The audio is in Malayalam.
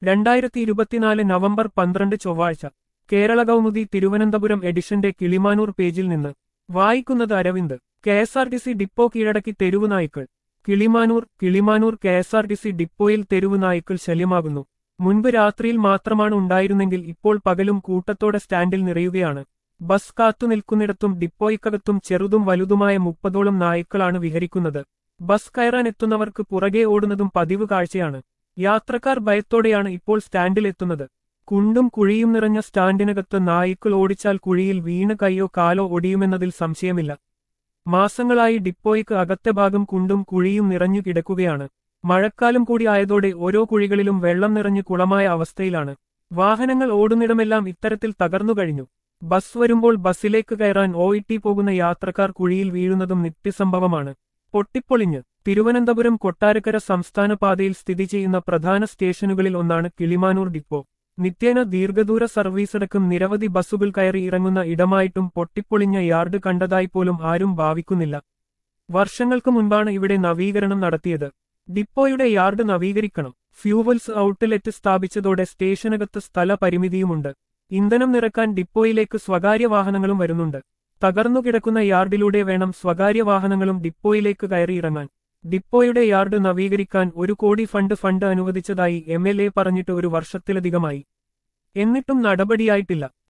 രണ്ടായിരത്തി ഇരുപത്തിനാല് നവംബർ പന്ത്രണ്ട് ചൊവ്വാഴ്ച കേരള കൗമുദി തിരുവനന്തപുരം എഡിഷന്റെ കിളിമാനൂർ പേജിൽ നിന്ന് വായിക്കുന്നത് Aravind K S R T C depot കീഴടക്കി തെരുവ് നായ്ക്കൾ Kilimanoor Kilimanoor K S R T C ഡിപ്പോയിൽ തെരുവ് നായ്ക്കൾ ശല്യമാകുന്നു മുൻപ് രാത്രിയിൽ മാത്രമാണ് ഉണ്ടായിരുന്നെങ്കിൽ ഇപ്പോൾ പകലും കൂട്ടത്തോടെ സ്റ്റാൻഡിൽ നിറയുകയാണ് ബസ് കാത്തുനിൽക്കുന്നിടത്തും ഡിപ്പോയ്ക്കകത്തും ചെറുതും വലുതുമായ മുപ്പതോളം നായ്ക്കളാണ് വിഹരിക്കുന്നത് ബസ് കയറാൻ എത്തുന്നവർക്ക് പുറകെ ഓടുന്നതും പതിവ് കാഴ്ചയാണ് യാത്രക്കാർ ഭയത്തോടെയാണ് ഇപ്പോൾ സ്റ്റാൻഡിൽ എത്തുന്നത് കുണ്ടും കുഴിയും നിറഞ്ഞ സ്റ്റാൻഡിനകത്ത് നായ്ക്കൾ ഓടിച്ചാൽ കുഴിയിൽ വീണ് കൈയോ കാലോ ഒടിയുമെന്നതിൽ സംശയമില്ല മാസങ്ങളായി ഡിപ്പോയ്ക്ക് അകത്തെ ഭാഗം കുണ്ടും കുഴിയും നിറഞ്ഞു കിടക്കുകയാണ് മഴക്കാലം കൂടി ആയതോടെ ഓരോ കുഴികളിലും വെള്ളം നിറഞ്ഞു കുളമായ അവസ്ഥയിലാണ് വാഹനങ്ങൾ ഓടുന്നിടമെല്ലാം ഇത്തരത്തിൽ തകർന്നു കഴിഞ്ഞു ബസ് വരുമ്പോൾ ബസ്സിലേക്ക് കയറാൻ ഒ പോകുന്ന യാത്രക്കാർ കുഴിയിൽ വീഴുന്നതും നിത്യസംഭവമാണ് പൊട്ടിപ്പൊളിഞ്ഞ് തിരുവനന്തപുരം കൊട്ടാരക്കര സംസ്ഥാന പാതയിൽ സ്ഥിതി ചെയ്യുന്ന പ്രധാന സ്റ്റേഷനുകളിൽ ഒന്നാണ് കിളിമാനൂർ ഡിപ്പോ നിത്യേന ദീർഘദൂര സർവീസടക്കം നിരവധി ബസ്സുകൾ കയറി ഇറങ്ങുന്ന ഇടമായിട്ടും പൊട്ടിപ്പൊളിഞ്ഞ യാർഡ് കണ്ടതായി പോലും ആരും ഭാവിക്കുന്നില്ല വർഷങ്ങൾക്ക് മുൻപാണ് ഇവിടെ നവീകരണം നടത്തിയത് ഡിപ്പോയുടെ യാർഡ് നവീകരിക്കണം ഫ്യൂവൽസ് ഔട്ട്ലെറ്റ് സ്ഥാപിച്ചതോടെ സ്റ്റേഷനകത്ത് സ്ഥല പരിമിതിയുമുണ്ട് ഇന്ധനം നിറക്കാൻ ഡിപ്പോയിലേക്ക് സ്വകാര്യ വാഹനങ്ങളും വരുന്നുണ്ട് തകർന്നു കിടക്കുന്ന യാർഡിലൂടെ വേണം സ്വകാര്യ വാഹനങ്ങളും ഡിപ്പോയിലേക്ക് കയറിയിറങ്ങാൻ ഡിപ്പോയുടെ യാർഡ് നവീകരിക്കാൻ ഒരു കോടി ഫണ്ട് ഫണ്ട് അനുവദിച്ചതായി എം പറഞ്ഞിട്ട് ഒരു വർഷത്തിലധികമായി എന്നിട്ടും നടപടിയായിട്ടില്ല